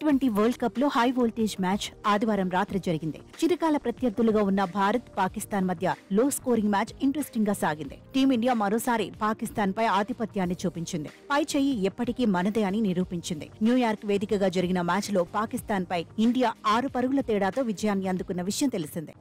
twenty world cup లో high voltage match ఆదివారం రాత్రి జరిగింది చిరకాల ప్రత్యర్థులుగా ఉన్న భారత్ పాకిస్తాన్ మధ్య లో స్కోరింగ్ మ్యాచ్ ఇంట్రెస్టింగ్ గా సాగింది టీమిండియా మరోసారి పాకిస్తాన్ పై ఆధిపత్యాన్ని చూపించింది పై చెయ్యి ఎప్పటికీ మనదే అని నిరూపించింది న్యూయార్క్ వేదికగా జరిగిన మ్యాచ్ లో పాకిస్తాన్ పై ఇండియా ఆరు పరుగుల తేడాతో విజయాన్ని అందుకున్న విషయం తెలిసిందే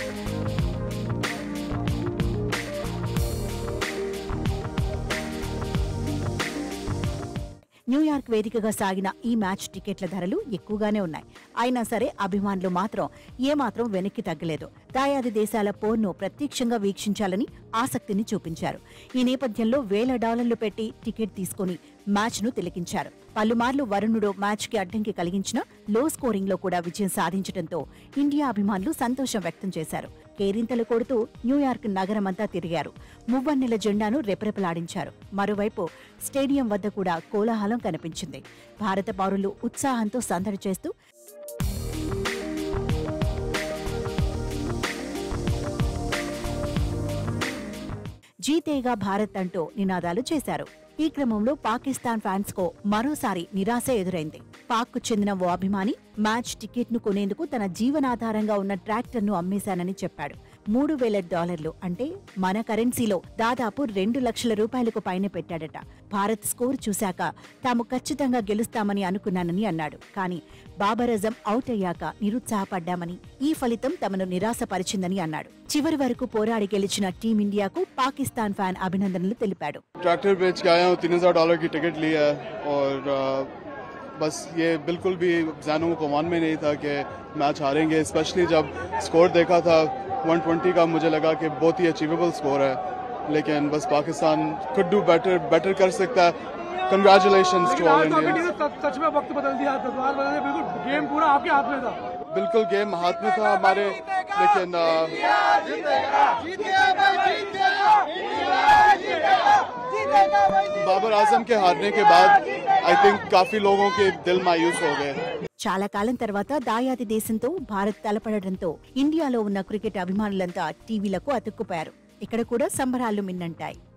న్యూయార్క్ వేదికగా సాగిన ఈ మ్యాచ్ టికెట్ల ధరలు ఎక్కువగానే ఉన్నాయి అయినా సరే అభిమానులు మాత్రం ఏమాత్రం వెనక్కి తగ్గలేదు దాయాది దేశాల పోర్ను ప్రత్యక్షంగా వీక్షించాలని ఆసక్తిని చూపించారు ఈ నేపథ్యంలో వేల డాలర్లు పెట్టి టికెట్ తీసుకుని మ్యాచ్ను తిలకించారు పలుమార్లు వరుణుడు మ్యాచ్కి అడ్డంకి కలిగించిన లో స్కోరింగ్ లో కూడా విజయం సాధించడంతో ఇండియా అభిమానులు సంతోషం వ్యక్తం చేశారు కేరింతలు కొడుతూ న్యూయార్క్ నగరమంతా తిరిగారు మువ్వన్నెల జెండాను రెపరెపలాడించారు మరోవైపు స్టేడియం వద్ద కూడా కోలాహలం కనిపించింది భారత పౌరులు ఉత్సాహంతో సందడి చేస్తూ జీతేగా భారత్ అంటూ నినాదాలు చేశారు ఈ క్రమంలో పాకిస్తాన్ ఫ్యాన్స్ కో మరోసారి నిరాశ ఎదురైంది పాక్ కు చెందిన ఓ అభిమాని మ్యాచ్ టికెట్ ను కొనేందుకు తన జీవనాధారంగా ఉన్న ట్రాక్టర్ ను అమ్మేశానని చెప్పాడు మూడు వేల డాలర్లు అంటే మన కరెన్సీలో దాదాపు రెండు లక్షల రూపాయలకు పైన పెట్టాడట భారత్ స్కోర్ చూశాక తాము ఖచ్చితంగా గెలుస్తామని అనుకున్నానని అన్నాడు కానీ బాబర్ అజం అవుట్ అయ్యాక నిరుత్సాహపడ్డామని ఈ ఫలితం తమను నిరాశపరిచిందని అన్నాడు చివరి వరకు పోరాడి గెలిచిన టీమిండియాకు పాకిస్తాన్ ఫ్యాన్ అభినందనలు తెలిపాడు ट्रैक्टर बेच के आया हूँ तीन हजार डॉलर की टिकट ली है और अ, बस ये बिल्कुल भी जैनों को मान में नहीं था कि मैच हारेंगे स्पेशली जब स्कोर देखा था 120 का मुझे लगा कि बहुत ही अचीवेबल स्कोर है लेकिन बस Pakistan could do better better कर सकता है कंग्रेचुलेशन टू ऑल आज तो इंडियंस ने सच सच में वक्त बदल दिया तस्वार बदल दिया बिल्कुल गेम पूरा आपके हाथ में था बिल्कुल गेम हाथ में था हमारे लेकिन अ, बाबर आजम के हारने के बाद आई थिंक काफी लोगों के दिल मायूस हो गए చాలా కాలం తర్వాత దాయాది దేశంతో భారత్ తలపడడంతో ఇండియాలో ఉన్న క్రికెట్ అభిమానులంతా టీవీలకు అతుక్కుపోయారు ఇక్కడ కూడా సంబరాలు మిన్నంటాయి